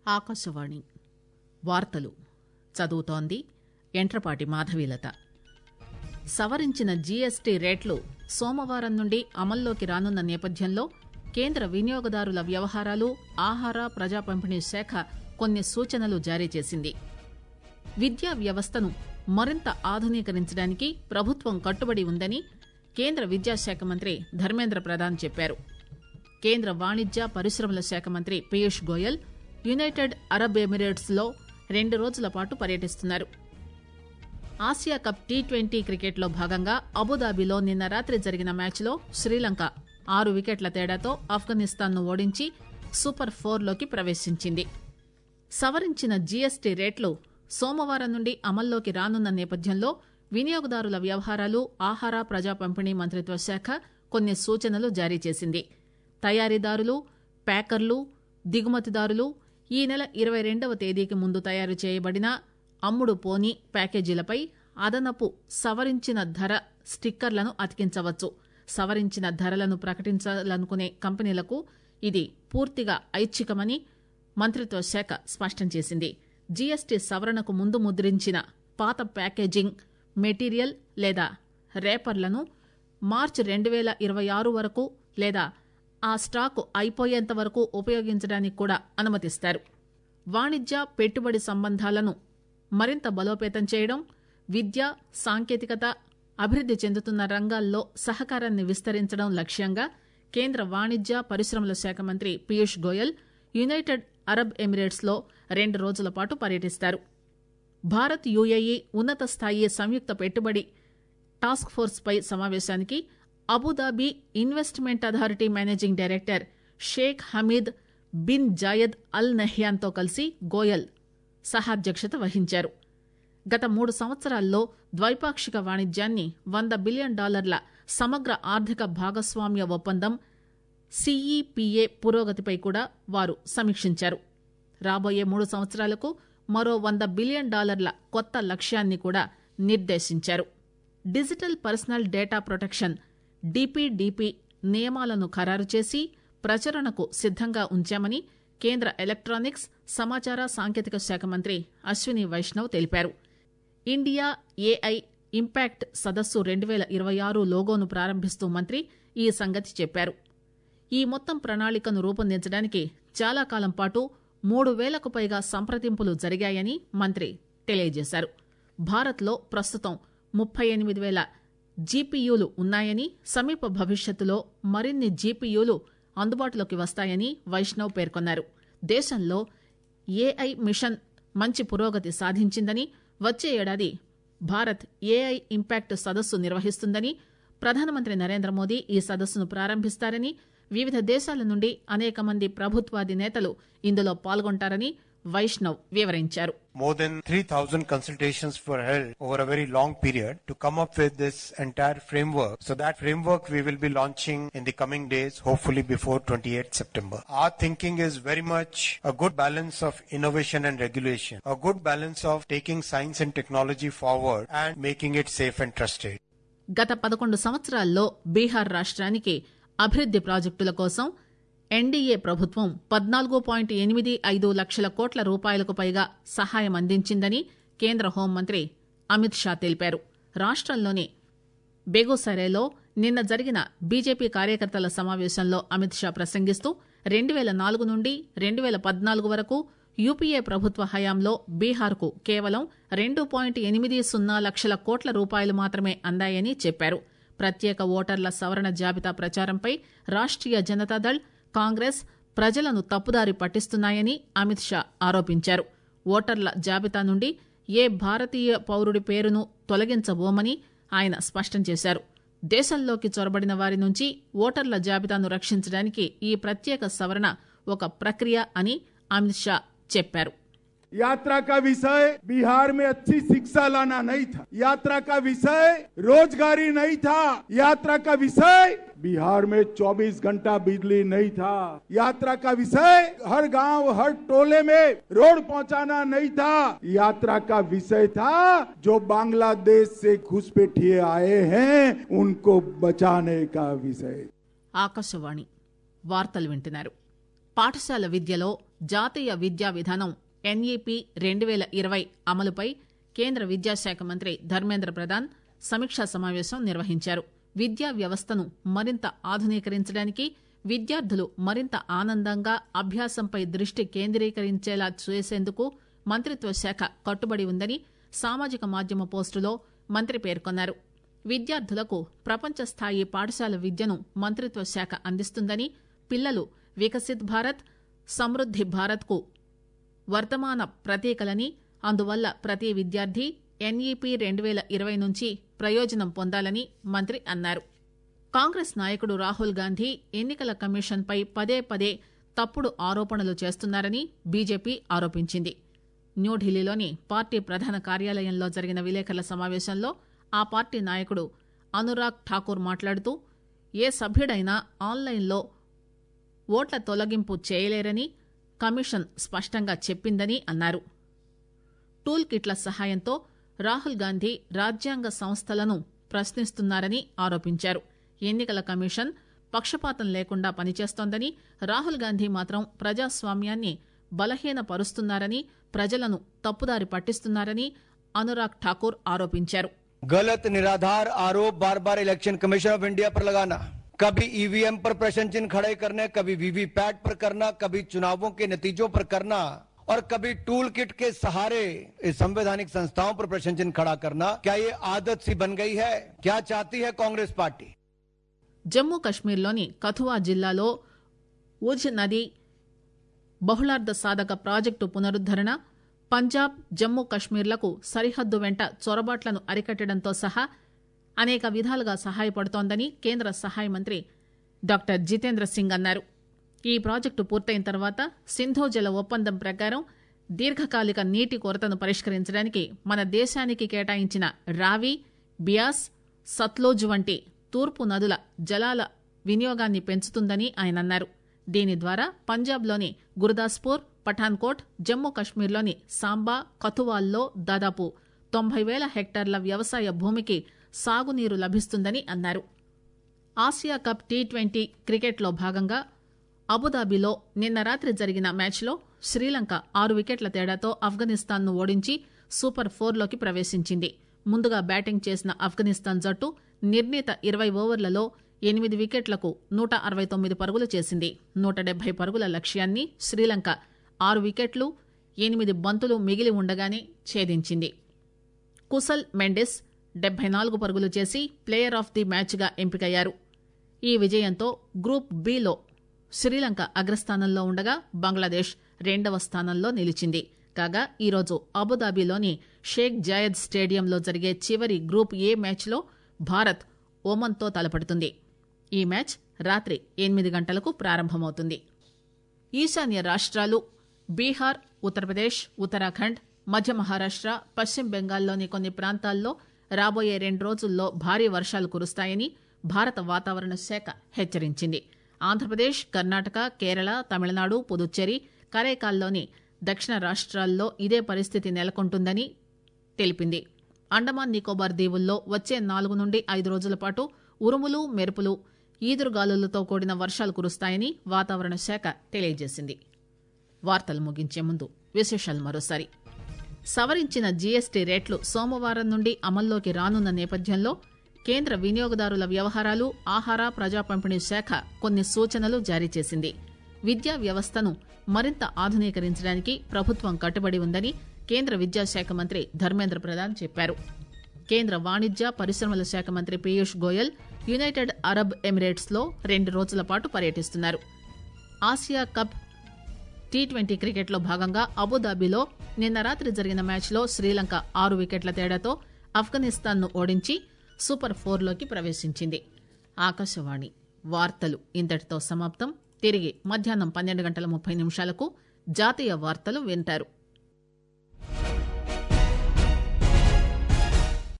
ఆకాశవాణి వార్తలు చదువుతోంది ఎంట్రపాటి మాధవీలత సవరించిన జీఎస్టీ రేట్లు సోమవారం నుండి అమల్లోకి రానున్న నేపథ్యంలో కేంద్ర వినియోగదారుల వ్యవహారాలు ఆహార ప్రజా పంపిణీ శాఖ కొన్ని సూచనలు జారీ చేసింది విద్యా వ్యవస్థను మరింత ఆధునీకరించడానికి ప్రభుత్వం కట్టుబడి ఉందని కేంద్ర విద్యాశాఖ మంత్రి ధర్మేంద్ర ప్రధాన్ చెప్పారు కేంద్ర వాణిజ్య పరిశ్రమల శాఖ మంత్రి Piyush Goyal United Arab Emirates లో రెండు రోజుల పాటు పర్యటిస్తున్నారు ఆసియా కప్ టీ ట్వంటీ క్రికెట్లో భాగంగా అబుదాబిలో నిన్న రాత్రి జరిగిన మ్యాచ్లో శ్రీలంక ఆరు వికెట్ల తేడాతో ఆఫ్ఘనిస్తాన్ను ఓడించి సూపర్ ఫోర్లోకి ప్రవేశించింది సవరించిన జీఎస్టీ రేట్లు సోమవారం నుండి అమల్లోకి రానున్న నేపథ్యంలో వినియోగదారుల వ్యవహారాలు ఆహార ప్రజా పంపిణీ మంత్రిత్వ శాఖ కొన్ని సూచనలు జారీ చేసింది తయారీదారులు ప్యాకర్లు దిగుమతిదారులు ఈ నెల ఇరవై రెండవ తేదీకి ముందు తయారు చేయబడిన అమ్ముడు పోని ప్యాకేజీలపై అదనపు సవరించిన ధర స్టిక్కర్లను అతికించవచ్చు సవరించిన ధరలను ప్రకటించాలనుకునే కంపెనీలకు ఇది పూర్తిగా ఐచ్ఛికమని మంత్రిత్వ శాఖ స్పష్టం చేసింది జీఎస్టీ సవరణకు ముందు ముద్రించిన పాత ప్యాకేజింగ్ మెటీరియల్ లేదా రేపర్లను మార్చి రెండు వేల ఇరవై ఆరు వరకు లేదా ఆ స్టాకు అయిపోయేంత వరకు ఉపయోగించడానికి కూడా అనుమతిస్తారు వాణిజ్య పెట్టుబడి సంబంధాలను మరింత బలోపేతం చేయడం విద్య సాంకేతికత అభివృద్ది చెందుతున్న రంగాల్లో సహకారాన్ని విస్తరించడం లక్ష్యంగా కేంద్ర వాణిజ్య పరిశ్రమల శాఖ మంత్రి Piyush Goyal United Arab Emirates లో రెండు రోజుల పాటు పర్యటిస్తారు భారత్ యుఏఈ ఉన్నత స్థాయి సంయుక్త పెట్టుబడి టాస్క్ ఫోర్స్ పై సమావేశానికి Abu Dhabi investment authority managing director Sheikh Hamed bin Zayed Al నహ్యాన్తో కలిసి గోయల్ సహాధ్యక్షత వహించారు గత మూడు సంవత్సరాల్లో ద్వైపాక్షిక వాణిజ్యాన్ని వంద బిలియన్ డాలర్ల సమగ్ర ఆర్థిక భాగస్వామ్య ఒప్పందం సిఈపిఏ పురోగతిపై కూడా వారు సమీక్షించారు రాబోయే మూడు సంవత్సరాలకు మరో వంద బిలియన్ డాలర్ల కొత్త లక్ష్యాన్ని కూడా నిర్దేశించారు digital personal data protection DPDP నియమాలను ఖరారు చేసి ప్రచురణకు సిద్దంగా ఉంచామని కేంద్ర ఎలక్ట్రానిక్స్ సమాచార సాంకేతిక శాఖ మంత్రి అశ్విని వైష్ణవ్ తెలిపారు ఇండియా ఏఐ ఇంపాక్ట్ సదస్సు రెండు వేల ఇరవై ఆరు లోగోను ప్రారంభిస్తూ మంత్రి ఈ సంగతి చెప్పారు ఈ మొత్తం ప్రణాళికను రూపొందించడానికి చాలా కాలం పాటు మూడు వేలకు పైగా సంప్రదింపులు జరిగాయని మంత్రి తెలియజేశారు భారత్లో ప్రస్తుతం ముప్పై ఎనిమిది వేల జీపీయూలు ఉన్నాయని సమీప భవిష్యత్తులో మరిన్ని జీపీయూలు అందుబాటులోకి వస్తాయని వైష్ణవ్ పేర్కొన్నారు దేశంలో ఏఐ మిషన్ మంచి పురోగతి సాధించిందని వచ్చే ఏడాది భారత్ ఏఐ ఇంపాక్ట్ సదస్సు నిర్వహిస్తుందని ప్రధానమంత్రి నరేంద్ర మోదీ ఈ సదస్సును ప్రారంభిస్తారని వివిధ దేశాల నుండి అనేక మంది ప్రభుత్వాది నేతలు ఇందులో పాల్గొంటారని వైష్ణవ్ వివరించారు More than 3,000 consultations were held over a very long period to come up with this entire framework. So that framework we will be launching in the coming days, hopefully before 28th September. Our thinking is very much a good balance of innovation and regulation, a good balance of taking science and technology forward and making it safe and trusted. గత పదకొండు సంవత్సరాల్లో బీహార్ రాష్ట్రానికి అభివృద్ది ప్రాజెక్టుల కోసం NDA ప్రభుత్వం పద్నాలుగు point ఎనిమిది ఐదు లక్షల కోట్ల రూపాయలకు పైగా సహాయం అందించిందని కేంద్ర హోంమంత్రి అమిత్ షా తెలిపారు రాష్టంలోని బెగూసరేలో నిన్న జరిగిన బీజేపీ కార్యకర్తల సమావేశంలో అమిత్ షా ప్రసంగిస్తూ రెండు వేల నాలుగు నుండి రెండు వేల పద్నాలుగు వరకు యూపీఏ ప్రభుత్వ హయాంలో బీహార్కు కేవలం రెండు పాయింట్ ఎనిమిది సున్నా లక్షల కోట్ల రూపాయలు మాత్రమే అందాయని చెప్పారు ప్రత్యేక ఓటర్ల సవరణ జాబితా ప్రచారంపై రాష్ట్రీయ జనతాదళ్ కాంగ్రెస్ ప్రజలను తప్పుదారి పట్టిస్తున్నాయని అమిత్ షా ఆరోపించారు ఓటర్ల జాబితా నుండి ఏ భారతీయ పౌరుడి పేరును తొలగించబోమని ఆయన స్పష్టం చేశారు దేశంలోకి చొరబడిన వారి నుంచి ఓటర్ల జాబితాను రక్షించడానికి ఈ ప్రత్యేక సవరణ ఒక ప్రక్రియ అని అమిత్ షా చెప్పారు यात्रा का विषय बिहार में अच्छी शिक्षा लाना नहीं था यात्रा का विषय रोजगारी नहीं था यात्रा का विषय बिहार में 24 घंटा बिजली नहीं था यात्रा का विषय हर गांव हर टोले में रोड पहुंचाना नहीं था यात्रा का विषय था जो बांग्लादेश से घुसपैठिए आए हैं उनको बचाने का विषय ఆకాశవాణి వార్తలు వింటున్నారు పాఠశాల విద్యలో జాతీయ విద్యా విధానం ఎన్ఈపి రెండు వేల ఇరవై అమలుపై కేంద్ర విద్యాశాఖ మంత్రి ధర్మేంద్ర ప్రధాన్ సమీక్షా సమావేశం నిర్వహించారు విద్యా వ్యవస్థను మరింత ఆధునీకరించడానికి విద్యార్థులు మరింత ఆనందంగా అభ్యాసంపై దృష్టి కేంద్రీకరించేలా చేసేందుకు మంత్రిత్వ శాఖ కట్టుబడి ఉందని సామాజిక మాధ్యమ పోస్టులో మంత్రి పేర్కొన్నారు విద్యార్థులకు ప్రపంచ స్థాయి పాఠశాల విద్యను మంత్రిత్వ శాఖ అందిస్తుందని పిల్లలు వికసిత్ భారత్ సమృద్ది భారత్కు వర్తమాన ప్రతీకలని అందువల్ల ప్రతి విద్యార్థి ఎన్ఈపి రెండు వేల ఇరవై నుంచి ప్రయోజనం పొందాలని మంత్రి అన్నారు కాంగ్రెస్ నాయకుడు రాహుల్ గాంధీ ఎన్నికల కమిషన్పై పదే పదే తప్పుడు ఆరోపణలు చేస్తున్నారని బీజేపీ ఆరోపించింది న్యూఢిల్లీలోని పార్టీ ప్రధాన కార్యాలయంలో జరిగిన విలేకరుల సమావేశంలో ఆ పార్టీ నాయకుడు అనురాగ్ ఠాకూర్ మాట్లాడుతూ ఏ సభ్యుడైనా ఆన్లైన్లో ఓట్ల తొలగింపు చేయలేరని కమిషన్ స్పష్టంగా చెప్పిందని అన్నారు టూల్ కిట్ల సహాయంతో రాహుల్ గాంధీ రాజ్యాంగ సంస్థలను ప్రశ్నిస్తున్నారని ఆరోపించారు ఎన్నికల కమిషన్ పక్షపాతం లేకుండా పనిచేస్తోందని రాహుల్ గాంధీ మాత్రం ప్రజాస్వామ్యాన్ని బలహీనపరుస్తున్నారని ప్రజలను తప్పుదారి పట్టిస్తున్నారని అనురాగ్ ఠాకూర్ ఆరోపించారు गलत निराधार आरोप बार बार इलेक्शन कमीशन ऑफ इंडिया पर लगाना कभी ईवीएम पर प्रश्न चिन्ह खड़े करने कभी वीवीपैट पर करना कभी चुनावों के नतीजों पर करना और कभी टूल किट के सहारे इस संवैधानिक संस्थाओं पर प्रश्न चिन्ह खड़ा करना क्या ये आदत सी बन गई है क्या चाहती है कांग्रेस पार्टी జమ్మూ కశ్మీర్లోని కథువా జిల్లాలో ఉజ్ నది బహుళార్ధ సాధక ప్రాజెక్టు పునరుద్దరణ పంజాబ్ జమ్మూ కశ్మీర్లకు సరిహద్దు వెంట చొరబాట్లను అరికట్టడంతో సహా అనేక విధాలుగా సహాయపడుతోందని కేంద్ర సహాయ మంత్రి డాక్టర్ జితేంద్ర సింగ్ అన్నారు ఈ ప్రాజెక్టు పూర్తయిన తర్వాత సింధు జల ఒప్పందం ప్రకారం దీర్ఘకాలిక నీటి కొరతను పరిష్కరించడానికి మన దేశానికి కేటాయించిన రావి బియాస్ సత్లోజ్ వంటి తూర్పు నదుల జలాల వినియోగాన్ని పెంచుతుందని ఆయన అన్నారు దీని ద్వారా పంజాబ్లోని గురుదాస్పూర్ పఠాన్కోట్ జమ్మూ కశ్మీర్లోని సాంబా కథువాల్లో దాదాపు తొంభై వేల హెక్టార్ల వ్యవసాయ భూమికి సాగునీరు లభిస్తుందని అన్నారు ఆసియా కప్ టీ ట్వంటీ క్రికెట్లో భాగంగా అబుదాబిలో నిన్న రాత్రి జరిగిన మ్యాచ్లో శ్రీలంక ఆరు వికెట్ల తేడాతో ఆఫ్ఘనిస్తాన్ను ఓడించి సూపర్ ఫోర్లోకి ప్రవేశించింది ముందుగా బ్యాటింగ్ చేసిన ఆఫ్ఘనిస్తాన్ జట్టు నిర్ణీత ఇరవై ఓవర్లలో ఎనిమిది వికెట్లకు నూట అరవై తొమ్మిది పరుగులు చేసింది నూట డెబ్బై పరుగుల లక్ష్యాన్ని శ్రీలంక ఆరు వికెట్లు ఎనిమిది బంతులు మిగిలి ఉండగానే ఛేదించింది కుసల్ మెండెస్ డెబ్బై నాలుగు పరుగులు చేసి ప్లేయర్ ఆఫ్ ది మ్యాచ్గా ఎంపికయ్యారు ఈ విజయంతో గ్రూప్ బిలో శ్రీలంక అగ్రస్థానంలో ఉండగా బంగ్లాదేశ్ రెండవ స్థానంలో నిలిచింది కాగా ఈరోజు అబుదాబిలోని షేక్ జాయద్ స్టేడియంలో జరిగే చివరి గ్రూప్ ఏ మ్యాచ్లో భారత్ ఒమన్తో తలపడుతుంది ఈ మ్యాచ్ రాత్రి ఎనిమిది గంటలకు ప్రారంభమవుతుంది ఈశాన్య రాష్ట్రాలు బీహార్ ఉత్తరప్రదేశ్ ఉత్తరాఖండ్ మధ్య మహారాష్ట్ర పశ్చిమ బెంగాల్లోని కొన్ని ప్రాంతాల్లో రాబోయే రెండు రోజుల్లో భారీ వర్షాలు కురుస్తాయని భారత వాతావరణ శాఖ హెచ్చరించింది ఆంధ్రప్రదేశ్ కర్ణాటక కేరళ తమిళనాడు పుదుచ్చేరి కరైకాల్లోని దక్షిణ రాష్ట్రాల్లో ఇదే పరిస్థితి నెలకొంటుందని తెలిపింది అండమాన్ నికోబార్ దీవుల్లో వచ్చే నాలుగు నుండి ఐదు రోజుల పాటు ఉరుములు మెరుపులు ఈదురుగాలులతో కూడిన వర్షాలు కురుస్తాయని వాతావరణ శాఖ తెలియజేసింది వార్తలు ముగించే ముందు విశేషాలు మరోసారి సవరించిన జీఎస్టీ రేట్లు సోమవారం నుండి అమల్లోకి రానున్న నేపథ్యంలో కేంద్ర వినియోగదారుల వ్యవహారాలు ఆహార ప్రజా పంపిణీ శాఖ కొన్ని సూచనలు జారీ చేసింది విద్యా వ్యవస్థను మరింత ఆధునీకరించడానికి ప్రభుత్వం కట్టుబడి ఉందని కేంద్ర విద్యాశాఖ మంత్రి ధర్మేంద్ర ప్రధాన్ చెప్పారు కేంద్ర వాణిజ్య పరిశ్రమల శాఖ మంత్రి Piyush Goyal United Arab Emirates లో రెండు రోజుల పాటు పర్యటిస్తున్నారు ఆసియా కప్ టీ ట్వంటీ క్రికెట్లో భాగంగా అబుదాబిలో నిన్న రాత్రి జరిగిన మ్యాచ్లో శ్రీలంక ఆరు వికెట్ల తేడాతో ఆఫ్ఘనిస్తాన్ను ఓడించి సూపర్ ఫోర్లోకి ప్రవేశించింది ఆకాశవాణి వార్తలు ఇంతటితో సమాప్తం తిరిగి మధ్యాహ్నం పన్నెండు గంటల ముప్పై నిమిషాలకు జాతీయ వార్తలు వింటారు